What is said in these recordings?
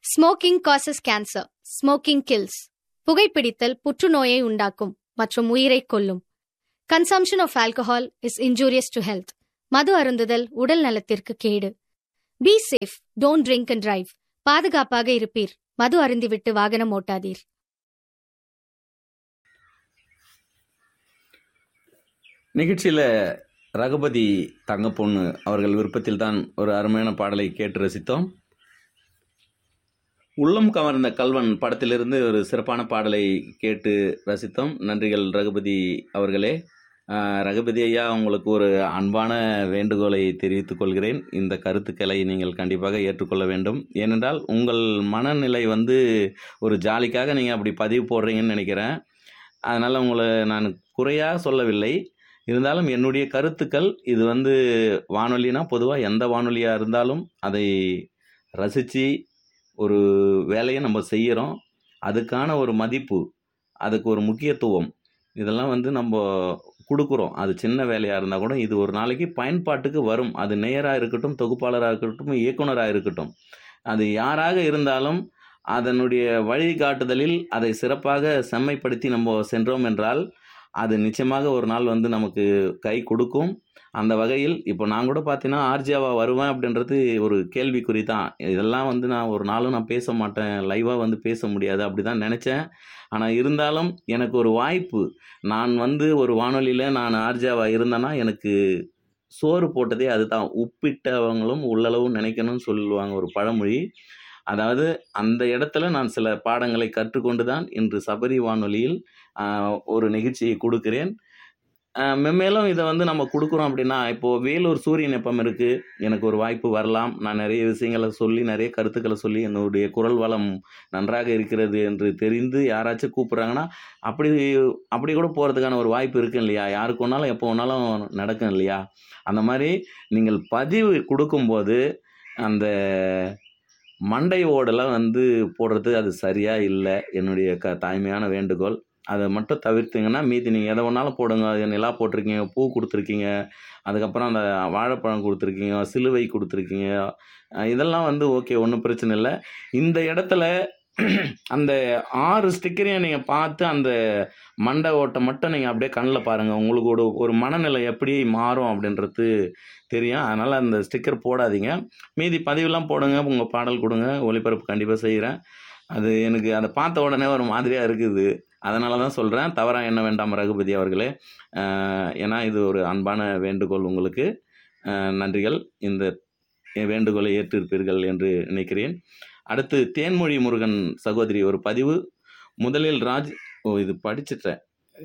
smoking causes cancer smoking kills புகைப்பிடித்தல் புற்றுநோயை உண்டாக்கும் மற்றும் உயிரை கொல்லும் consumption of alcohol is injurious to health மது அருந்துதல் உடல் நலத்திற்கு கேடு be safe don't drink and drive பாதுகாப்பாக இருப்பீர் மது அருந்திவிட்டு வாகனம் ஓட்டாதீர் நிகழ்ச்சியில் ரகுபதி தங்கப்பொண்ணு அவர்கள் விருப்பத்தில் தான் ஒரு அருமையான பாடலை கேட்டு ரசித்தோம் உள்ளம் கவர்ந்த கல்வன் படத்திலிருந்து ஒரு சிறப்பான பாடலை கேட்டு ரசித்தோம் நன்றிகள் ரகுபதி அவர்களே ஆஹ், ரகுபதி ஐயா உங்களுக்கு ஒரு அன்பான வேண்டுகோளை தெரிவித்துக் கொள்கிறேன் இந்த கருத்துக்களை நீங்கள் கண்டிப்பாக ஏற்றுக்கொள்ள வேண்டும் ஏனென்றால் உங்கள் மனநிலை வந்து ஒரு ஜாலிக்காக நீங்கள் அப்படி பதிவு போடுறீங்கன்னு நினைக்கிறேன் அதனால் உங்களை நான் குறையாக சொல்லவில்லை இருந்தாலும் என்னுடைய கருத்துக்கள் இது வந்து வானொலினா பொதுவாக எந்த வானொலியாக இருந்தாலும் அதை ரசித்து ஒரு வேலையை நம்ம செய்கிறோம் அதுக்கான ஒரு மதிப்பு அதுக்கு ஒரு முக்கியத்துவம் இதெல்லாம் வந்து நம்ம கொடுக்குறோம் அது சின்ன வேலையாக இருந்தால் கூட இது ஒரு நாளைக்கு பயன்பாட்டுக்கு வரும் அது நேயராக இருக்கட்டும் தொகுப்பாளராக இருக்கட்டும் இயக்குனராக இருக்கட்டும் அது யாராக இருந்தாலும் அதனுடைய வழிகாட்டுதலில் அதை சிறப்பாக செம்மைப்படுத்தி நம்ம சென்றோம் என்றால் அது நிச்சயமாக ஒரு நாள் வந்து நமக்கு கை கொடுக்கும் அந்த வகையில் இப்போ நான் கூட பார்த்தீங்கன்னா ஆர்ஜியாவா வருவேன் அப்படின்றது ஒரு கேள்விக்குறி தான் இதெல்லாம் வந்து நான் ஒரு நாளும் நான் பேச மாட்டேன் லைவாக வந்து பேச முடியாது அப்படி தான் நினச்சேன் ஆனால் இருந்தாலும் எனக்கு ஒரு வாய்ப்பு நான் வந்து ஒரு வானொலியில் நான் ஆர்ஜியாவா இருந்தேன்னா எனக்கு சோறு போட்டதே அதுதான் உப்பிட்டவங்களும் உள்ளளவும் நினைக்கணும்னு சொல்லுவாங்க ஒரு பழமொழி அதாவது அந்த இடத்துல நான் சில பாடங்களை கற்றுக்கொண்டு தான் இன்று சபரி வானொலியில் ஆஹ், ஒரு நிகழ்ச்சியை கொடுக்கிறேன் ஆஹ், மென்மேலும் இதை வந்து நம்ம கொடுக்குறோம் அப்படின்னா இப்போது வேலூர் சூரியன் எப்பம் இருக்குது எனக்கு ஒரு வாய்ப்பு வரலாம் நான் நிறைய விஷயங்களை சொல்லி நிறைய கருத்துக்களை சொல்லி என்னுடைய குரல் வளம் நன்றாக இருக்கிறது என்று தெரிந்து யாராச்சும் கூப்பிட்றாங்கன்னா அப்படி அப்படி கூட போகிறதுக்கான ஒரு வாய்ப்பு இருக்கு இல்லையா யாருக்கு வேணாலும் எப்போ வேணாலும் நடக்கும் இல்லையா அந்த மாதிரி நீங்கள் பதிவு கொடுக்கும்போது அந்த மண்டை ஓடெல்லாம் வந்து போடுறது அது சரியாக இல்லை என்னுடைய க தாய்மையான வேண்டுகோள் அதை மட்டும் தவிர்த்தீங்கன்னா மீதி நீங்கள் எதை வேணாலும் போடுங்க அது நிலா போட்டிருக்கீங்க பூ கொடுத்துருக்கீங்க அதுக்கப்புறம் அந்த வாழைப்பழம் கொடுத்துருக்கீங்க சிலுவை கொடுத்துருக்கீங்க அஹ் இதெல்லாம் வந்து ஓகே ஒன்றும் பிரச்சனை இல்லை இந்த இடத்துல அந்த ஆறு ஸ்டிக்கரையும் நீங்கள் பார்த்து அந்த மண்டை ஓட்டை மட்டும் நீங்கள் அப்படியே கண்ணில் பாருங்கள் உங்களுக்கு ஒரு ஒரு மனநிலை எப்படி மாறும் அப்படின்றது தெரியும் அதனால் அந்த ஸ்டிக்கர் போடாதீங்க மீதி பதிவுலாம் போடுங்க உங்கள் பாடல் கொடுங்க ஒளிபரப்பு கண்டிப்பாக செய்கிறேன் அது எனக்கு அதை பார்த்த உடனே ஒரு மாதிரியாக இருக்குது அதனால தான் சொல்கிறேன் தவறாக என்ன வேண்டாம் ரகுபதி அவர்களே அஹ் ஏன்னா இது ஒரு அன்பான வேண்டுகோள் உங்களுக்கு அஹ் நன்றிகள் இந்த வேண்டுகோளை ஏற்றிருப்பீர்கள் என்று நினைக்கிறேன் அடுத்து தேன்மொழி முருகன் சகோதரி ஒரு பதிவு முதலில் ராஜ் ஓ இது படிச்சிட்டேன்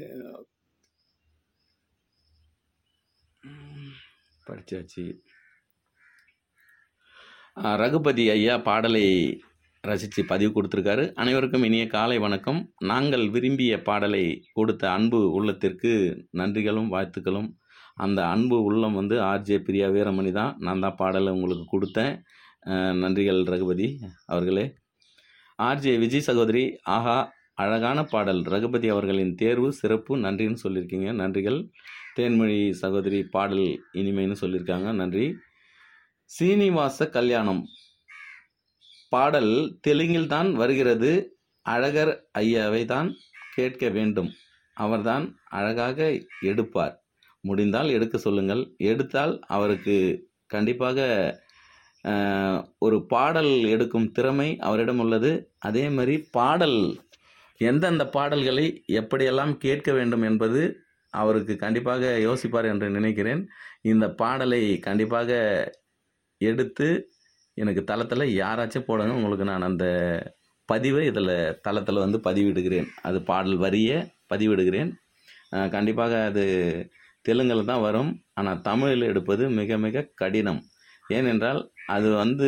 படிச்சாச்சு ஆ, ரகுபதி ஐயா பாடலை ரசித்து பதிவு கொடுத்துருக்காரு அனைவருக்கும் இனிய காலை வணக்கம் நாங்கள் விரும்பிய பாடலை கொடுத்த அன்பு உள்ளத்திற்கு நன்றிகளும் வாழ்த்துக்களும் அந்த அன்பு உள்ளம் வந்து ஆர்ஜே பிரியா வீரமணி தான் நான் தான் பாடலை உங்களுக்கு கொடுத்தேன் அஹ், நன்றிகள் ரகுபதி அவர்களே ஆர்ஜே விஜய் சகோதரி ஆஹா அழகான பாடல் ரகுபதி அவர்களின் தேர்வு சிறப்பு நன்றின்னு சொல்லியிருக்கீங்க நன்றிகள் தேன்மொழி சகோதரி பாடல் இனிமைன்னு சொல்லியிருக்காங்க நன்றி சீனிவாச கல்யாணம் பாடல் தெலுங்கில் தான் வருகிறது அழகர் ஐயாவை தான் கேட்க வேண்டும் அவர்தான் அழகாக எடுப்பார் முடிந்தால் எடுக்க சொல்லுங்கள் எடுத்தால் அவருக்கு கண்டிப்பாக அஹ், ஒரு பாடல் எடுக்கும் திறமை அவரிடம் உள்ளது அதே மாதிரி பாடல் எந்தெந்த பாடல்களை எப்படியெல்லாம் கேட்க வேண்டும் என்பது அவருக்கு கண்டிப்பாக யோசிப்பார் என்று நினைக்கிறேன் இந்த பாடலை கண்டிப்பாக எடுத்து எனக்கு தளத்தில் யாராச்சும் போடுங்க உங்களுக்கு நான் அந்த பதிவை இதில் தளத்தில் வந்து பதிவிடுகிறேன் அது பாடல் வரியை பதிவிடுகிறேன் அஹ் கண்டிப்பாக அது தெலுங்கில் தான் வரும் ஆனால் தமிழில் எடுப்பது மிக மிக கடினம் ஏனென்றால் அது வந்து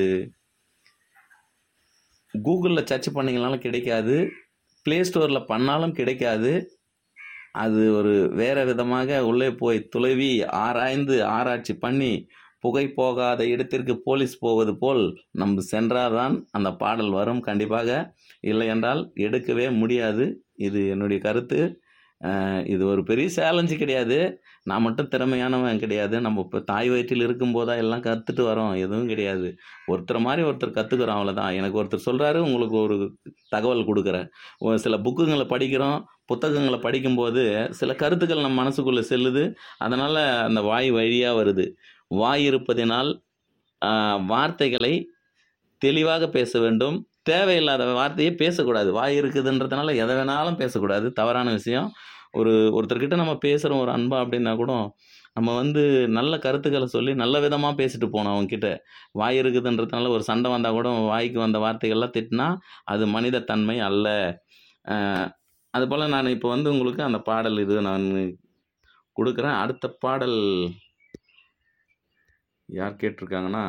கூகுளில் சர்ச் பண்ணிங்கனாலும் கிடைக்காது ப்ளே ஸ்டோரில் பண்ணாலும் கிடைக்காது அது ஒரு வேறு விதமாக உள்ளே போய் துளவி ஆராய்ந்து ஆராய்ச்சி பண்ணி புகை போகாத இடத்திற்கு போலீஸ் போவது போல் நம்ம சென்றால்தான் அந்த பாடல் வரும் கண்டிப்பாக இல்லை என்றால் எடுக்கவே முடியாது இது என்னுடைய கருத்து அஹ் இது ஒரு பெரிய சேலஞ்சு கிடையாது நான் மட்டும் திறமையானவன் கிடையாது நம்ம இப்போ தாய் வயிற்றில் இருக்கும்போதா எல்லாம் கற்றுட்டு வரோம் எதுவும் கிடையாது ஒருத்தர் மாதிரி ஒருத்தர் கற்றுக்குறோம் அவ்வளோதான் எனக்கு ஒருத்தர் சொல்கிறாரு உங்களுக்கு ஒரு தகவல் கொடுக்குறேன் ஒரு சில புக்குங்களை படிக்கிறோம் புத்தகங்களை படிக்கும்போது சில கருத்துக்கள் நம்ம மனசுக்குள்ளே செல்லுது அதனால் அந்த வாய் வழியாக வருது வாய் இருப்பதினால் ஆஹ், வார்த்தைகளை தெளிவாக பேச வேண்டும் தேவையில்லாத வார்த்தையே பேசக்கூடாது வாய் இருக்குதுன்றதுனால எதை வேணாலும் பேசக்கூடாது தவறான விஷயம் ஒரு ஒருத்தர்கிட்ட நம்ம பேசுகிறோம் ஒரு அன்பா அப்படின்னா கூட நம்ம வந்து நல்ல கருத்துக்களை சொல்லி நல்ல விதமாக பேசிட்டு போகணும் அவங்கக்கிட்ட வாய் இருக்குதுன்றதுனால ஒரு சண்டை வந்தால் கூட வாய்க்கு வந்த வார்த்தைகள்லாம் திட்டினா அது மனித தன்மை அல்ல ஆஹ், அதுபோல் நான் இப்போ வந்து உங்களுக்கு அந்த பாடல் இது நான் கொடுக்குறேன் அடுத்த பாடல் யார் கேட்டிருக்காங்கன்னா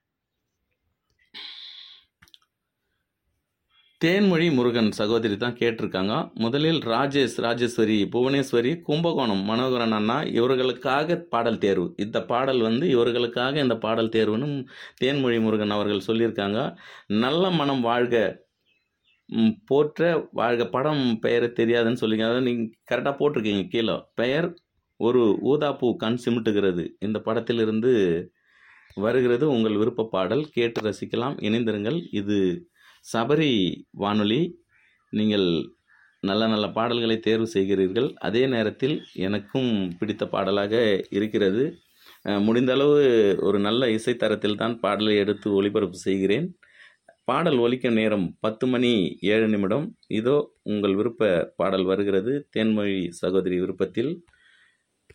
தேன்மொழி முருகன் சகோதரி தான் கேட்டிருக்காங்க முதலில் ராஜேஷ் ராஜேஸ்வரி புவனேஸ்வரி கும்பகோணம் மனோகரன் அண்ணா இவர்களுக்காக பாடல் தேர்வு இந்த பாடல் வந்து இவர்களுக்காக இந்த பாடல் தேர்வுன்னு தேன்மொழி முருகன் அவர்கள் சொல்லியிருக்காங்க நல்ல மனம் வாழ்க ம், போற்ற வாழ்க படம் பெயரை தெரியாதுன்னு சொல்லிங்க அதாவது நீங்கள் கரெக்டாக போட்டிருக்கீங்க கீழே பெயர் ஒரு ஊதாப்பூ கண் சிமிட்டுகிறது இந்த படத்திலிருந்து வருகிறது உங்கள் விருப்ப பாடல் கேட்டு ரசிக்கலாம் இணைந்திருங்கள் இது சபரி வானொலி நீங்கள் நல்ல நல்ல பாடல்களை தேர்வு செய்கிறீர்கள் அதே நேரத்தில் எனக்கும் பிடித்த பாடலாக இருக்கிறது அஹ், முடிந்த அளவு ஒரு நல்ல இசைத்தரத்தில் தான் பாடலை எடுத்து ஒளிபரப்பு செய்கிறேன் பாடல் ஒலிக்க நேரம் பத்து மணி ஏழு நிமிடம் இதோ உங்கள் விருப்ப பாடல் வருகிறது தேன்மொழி சகோதரி விருப்பத்தில்